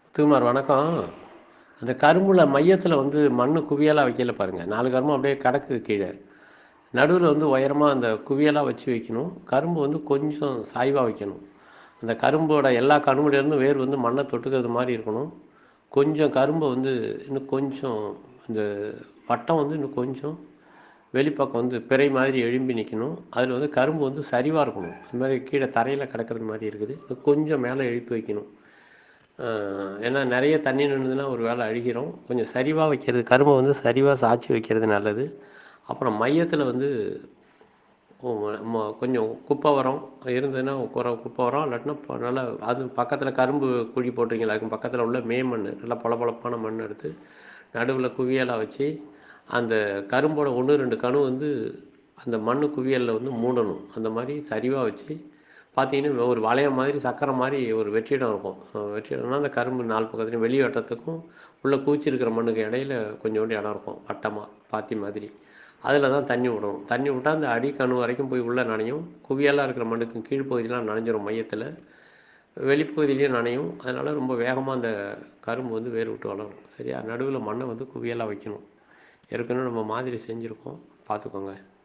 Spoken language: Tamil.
முத்துக்குமார் வணக்கம் அந்த கரும்புல மையத்தில் வந்து மண் குவியலாக வைக்கல பாருங்கள் நாலு கரும்பு அப்படியே கிடக்குது கீழே நடுவில் வந்து உயரமாக அந்த குவியலாக வச்சு வைக்கணும் கரும்பு வந்து கொஞ்சம் சாய்வாக வைக்கணும் அந்த கரும்போட எல்லா கரும்புலேருந்து வேர் வந்து மண்ணை தொட்டுக்கிறது மாதிரி இருக்கணும் கொஞ்சம் கரும்பை வந்து இன்னும் கொஞ்சம் இந்த வட்டம் வந்து இன்னும் கொஞ்சம் வெளிப்பக்கம் வந்து பிறை மாதிரி எழும்பி நிற்கணும் அதில் வந்து கரும்பு வந்து சரிவாக இருக்கணும் இந்த மாதிரி கீழே தரையில் கிடக்கிறது மாதிரி இருக்குது கொஞ்சம் மேலே எழுப்பி வைக்கணும் ஆஹ் ஏன்னா நிறைய தண்ணி நின்றுதுன்னா ஒரு வேளை அழுகிறோம் கொஞ்சம் சரிவாக வைக்கிறது கரும்பை வந்து சரிவாக சாய்ச்சி வைக்கிறது நல்லது அப்புறம் மையத்தில் வந்து ஓ, ம- கொஞ்சம் குப்பை வரம் இருந்ததுன்னா குறை குப்பை வரம் இல்லாட்டினா ப- நல்லா அது பக்கத்தில் கரும்பு குழி போட்டிருக்கீங்களா அதுக்கு பக்கத்தில் உள்ள மே மண் நல்லா பொலபொலப்பான மண் எடுத்து நடுவில் குவியலாக வச்சு அந்த கரும்போட ஒன்று ரெண்டு கணு வந்து அந்த மண் குவியலில் வந்து மூடணும் அந்த மாதிரி சரிவாக வச்சு பார்த்தீங்கன்னா ஒரு வளையம் மாதிரி சக்கரை மாதிரி ஒரு வெற்றிடம் இருக்கும் அஹ் வெற்றிடம்னா அந்த கரும்பு நாலு பக்கத்துலையும் வெளி வட்டத்துக்கும் உள்ளே பூச்சி இருக்கிற மண்ணுக்கு இடையில கொஞ்சோண்டு இடம் இருக்கும் வட்டமாக பாத்தி மாதிரி அதில் தான் தண்ணி விடணும் தண்ணி விட்டால் அந்த அடி கணு வரைக்கும் போய் உள்ளே நனையும் குவியலாக இருக்கிற மண்ணுக்கு கீழ்ப்பகுதியெலாம் நனைஞ்சிரும் மையத்தில் வெளிப்பகுதியிலையும் நனையும் அதனால் ரொம்ப வேகமாக அந்த கரும்பு வந்து வேர் விட்டு வளரும் சரியா நடுவில் மண்ணை வந்து குவியலாக வைக்கணும் ஏற்கனவே நம்ம மாதிரி செஞ்சுருக்கோம் பார்த்துக்கோங்க